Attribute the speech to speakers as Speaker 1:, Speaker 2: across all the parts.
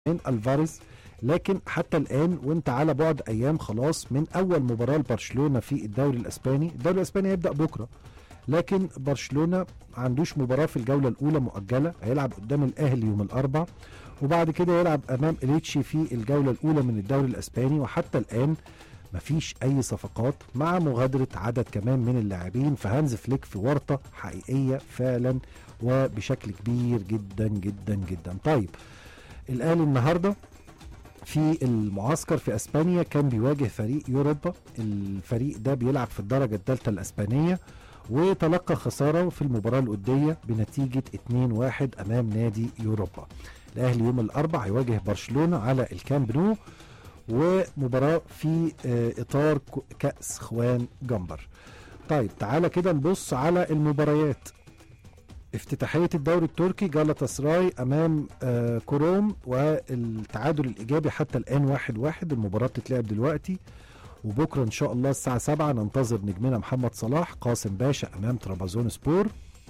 Speaker 1: من الفاريز لكن حتى الان وانت على بعد ايام خلاص من اول مباراه لبرشلونه في الدوري الاسباني الدوري الاسباني هيبدا بكره لكن برشلونه ما عندوش مباراه في الجوله الاولى مؤجله هيلعب قدام الاهلي يوم الاربع وبعد كده يلعب امام اليتشي في الجوله الاولى من الدوري الاسباني وحتى الان مفيش اي صفقات مع مغادره عدد كمان من اللاعبين فهانز فليك في ورطه حقيقيه فعلا وبشكل كبير جدا جدا جدا طيب الاهلي النهارده في المعسكر في اسبانيا كان بيواجه فريق يوروبا الفريق ده بيلعب في الدرجه الثالثه الاسبانيه وتلقى خساره في المباراه الوديه بنتيجه 2-1 امام نادي يوروبا الاهلي يوم الاربع هيواجه برشلونه على الكامب نو ومباراه في آه، اطار ك- كاس خوان جمبر طيب تعالى كده نبص على المباريات افتتاحية الدوري التركي جالاتا سراي أمام آه كوروم والتعادل الإيجابي حتى الآن واحد واحد المباراة بتتلعب دلوقتي وبكرة إن شاء الله الساعة سبعة ننتظر نجمنا محمد صلاح قاسم باشا أمام ترابزون سبور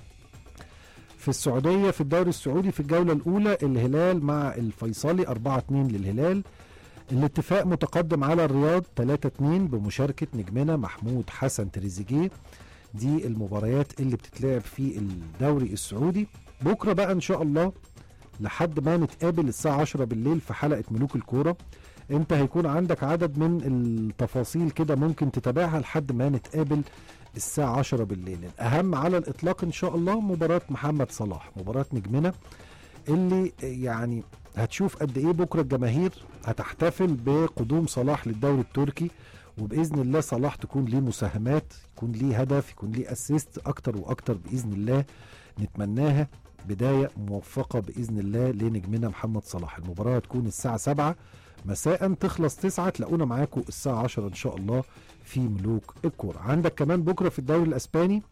Speaker 1: في السعودية في الدوري السعودي في الجولة الأولى الهلال مع الفيصلي 4-2 للهلال الاتفاق متقدم على الرياض 3-2 بمشاركة نجمنا محمود حسن تريزيجيه دي المباريات اللي بتتلعب في الدوري السعودي بكره بقى ان شاء الله لحد ما نتقابل الساعه 10 بالليل في حلقه ملوك الكوره انت هيكون عندك عدد من التفاصيل كده ممكن تتابعها لحد ما نتقابل الساعة 10 بالليل الأهم على الإطلاق إن شاء الله مباراة محمد صلاح مباراة نجمنا اللي يعني هتشوف قد إيه بكرة الجماهير هتحتفل بقدوم صلاح للدوري التركي وباذن الله صلاح تكون ليه مساهمات يكون ليه هدف يكون ليه اسيست اكتر واكتر باذن الله نتمناها بدايه موفقه باذن الله لنجمنا محمد صلاح المباراه هتكون الساعه 7 مساء تخلص 9 تلاقونا معاكم الساعه 10 ان شاء الله في ملوك الكوره عندك كمان بكره في الدوري الاسباني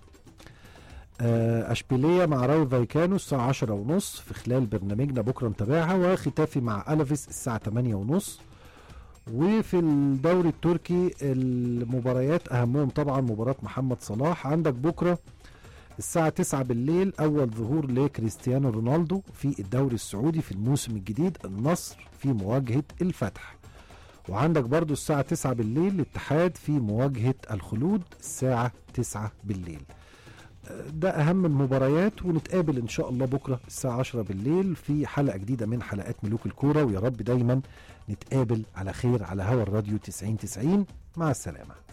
Speaker 1: آه، اشبيليه مع رايو فايكانو الساعه 10 ونص في خلال برنامجنا بكره نتابعها وختافي مع الافيس الساعه 8 ونص وفي الدوري التركي المباريات اهمهم طبعا مباراه محمد صلاح عندك بكره الساعة 9 بالليل أول ظهور لكريستيانو رونالدو في الدوري السعودي في الموسم الجديد النصر في مواجهة الفتح وعندك برضو الساعة 9 بالليل الاتحاد في مواجهة الخلود الساعة 9 بالليل ده أهم المباريات ونتقابل إن شاء الله بكرة الساعة 10 بالليل في حلقة جديدة من حلقات ملوك الكورة ويا رب دايما نتقابل على خير على هوا الراديو 90 90 مع السلامة